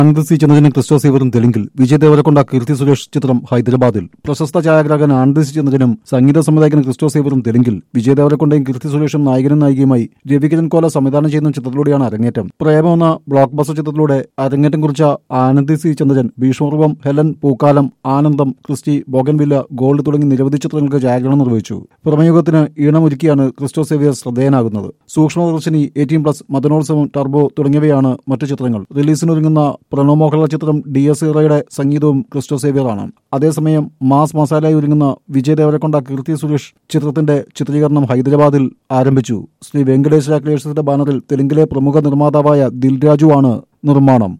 Anand C ചന്ദ്രനും ക്രിസ്റ്റോ സേവറും തെലുങ്കിൽ വിജയ് ദേവരക്കൊണ്ട കീർത്തി സുരേഷ് ചിത്രം ഹൈദരാബാദിൽ പ്രശസ്ത ഛായാഗ്രാഹകൻ ആനന്ദ് സി ചന്ദ്രനും സംഗീത സംവിധായകൻ ക്രിസ്റ്റോ സേവറും തെലുങ്കിൽ വിജയ് ദേവരക്കൊണ്ടയും കീർത്തി സുരേഷും നായകനും നായികയുമായി രവികിരൺ കോല സംവിധാനം ചെയ്യുന്ന ചിത്രത്തിലൂടെയാണ് അരങ്ങേറ്റം പ്രേമം എന്ന ബ്ലോക്ക് ബസ്റ്റർ ചിത്രത്തിലൂടെ അരങ്ങേറ്റം കുറിച്ച Anand C Chandran Bheeshmaparvam Helen Pookkaalam Aanandam Christy bougainvillea gold തുടങ്ങി നിരവധി ചിത്രങ്ങൾക്ക് ഛായാഗ്രഹണം നിർവഹിച്ചു പ്രമേയുഗത്തിന് ഈണമൊരുക്കിയാണ് ക്രിസ്റ്റോ സേവിയർ ശ്രദ്ധേയനാകുന്നത് Sookshmadarshini eighteen plus Madanolsavam Turbo തുടങ്ങിയവയാണ് മറ്റു ചിത്രങ്ങൾ റിലീസിനൊരുങ്ങുന്ന പ്രണവ് മോഹൻലാൽ ചിത്രം ഡി എസ് ഇറയുടെ സംഗീതവും ക്രിസ്റ്റോ സേവിയറാണ് അതേസമയം മാസ് മസാലയായി ഒരുങ്ങുന്ന വിജയ് ദേവരക്കൊണ്ട കീർത്തി സുരേഷ് ചിത്രത്തിന്റെ ചിത്രീകരണം ഹൈദരാബാദിൽ ആരംഭിച്ചു ശ്രീ വെങ്കടേശ്വര ക്രിയേഷൻസിന്റെ ബാനറിൽ തെലുങ്കിലെ പ്രമുഖ നിർമ്മാതാവായ ദിൽരാജു ആണ് നിർമ്മാണം